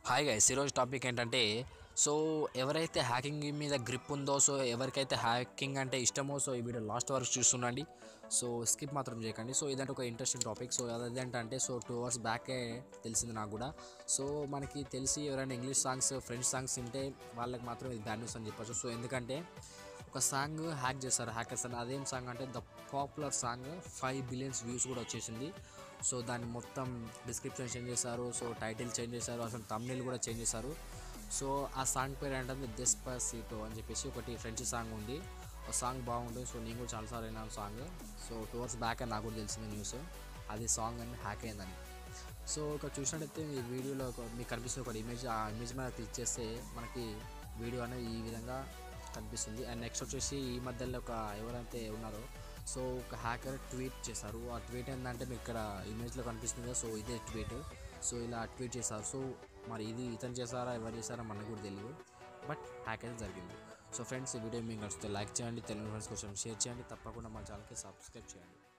hi guys ఈరోజు topic ఏంటంటే so ఎవరైతే హ్యాకింగ్ మీద గ్రిప్ ఉందో సో ఎవరికైతే హ్యాకింగ్ అంటే ఇష్టమో సో ఈ వీడియో లాస్ట్ వరకు చూస్తుండండి సో స్కిప్ మాత్రం చేయకండి సో ఇదంటే ఒక ఇంట్రెస్టింగ్ టాపిక్ సో అదేంటంటే సో టూ అవర్స్ బ్యాకే తెలిసింది నాకు కూడా సో మనకి తెలిసి ఎవరైనా ఇంగ్లీష్ సాంగ్స్ ఫ్రెంచ్ సాంగ్స్ వింటే వాళ్ళకి మాత్రం ఇది బ్యాడ్ న్యూస్ అని చెప్పచ్చు సో ఎందుకంటే ఒక సాంగ్ హ్యాక్ చేస్తారు హ్యాకర్స్ అని అదేం సాంగ్ అంటే the popular song five billions views కూడా వచ్చేసింది సో దాన్ని మొత్తం డిస్క్రిప్షన్ చేంజ్ చేశారు సో టైటిల్ చేంజ్ చేశారు అసలు తమిళ్ కూడా చేంజ్ చేశారు సో ఆ సాంగ్ పేరు ఏంటంటే డెస్పాసిటో అని చెప్పేసి ఒకటి ఫ్రెంచ్ సాంగ్ ఉంది ఆ సాంగ్ బాగుంటుంది సో నేను కూడా చాలాసార్లు విన్నాను song so two hours back అని నాకు కూడా తెలిసింది న్యూస్ అది సాంగ్ అని హ్యాక్ అయిందని సో ఇక్కడ చూసినట్టయితే ఈ వీడియోలో ఒక మీకు కనిపిస్తుంది ఒక ఇమేజ్ ఆ ఇమేజ్ మీద క్లిక్ చేస్తే మనకి వీడియో అనేది ఈ విధంగా కనిపిస్తుంది అండ్ నెక్స్ట్ వచ్చేసి ఈ మధ్యలో ఒక ఎవరైతే ఉన్నారో సో ఒక హ్యాకర్ ట్వీట్ చేశారు ఆ ట్వీట్ ఏంటంటే మీకు ఇక్కడ ఇమేజ్లో కనిపిస్తుంది కదా సో ఇదే ట్వీట్ సో ఇలా ట్వీట్ చేశారు సో మరి ఇది ఇతను చేశారా ఎవరు చేశారా మనకు కూడా తెలియదు బట్ హ్యాక్ అయితే జరిగింది సో ఫ్రెండ్స్ ఈ వీడియో మీకు నచ్చితే లైక్ చేయండి తెలుగు ఫ్రెండ్స్ కోసం షేర్ చేయండి తప్పకుండా మా ఛానల్కి సబ్స్క్రైబ్ చేయండి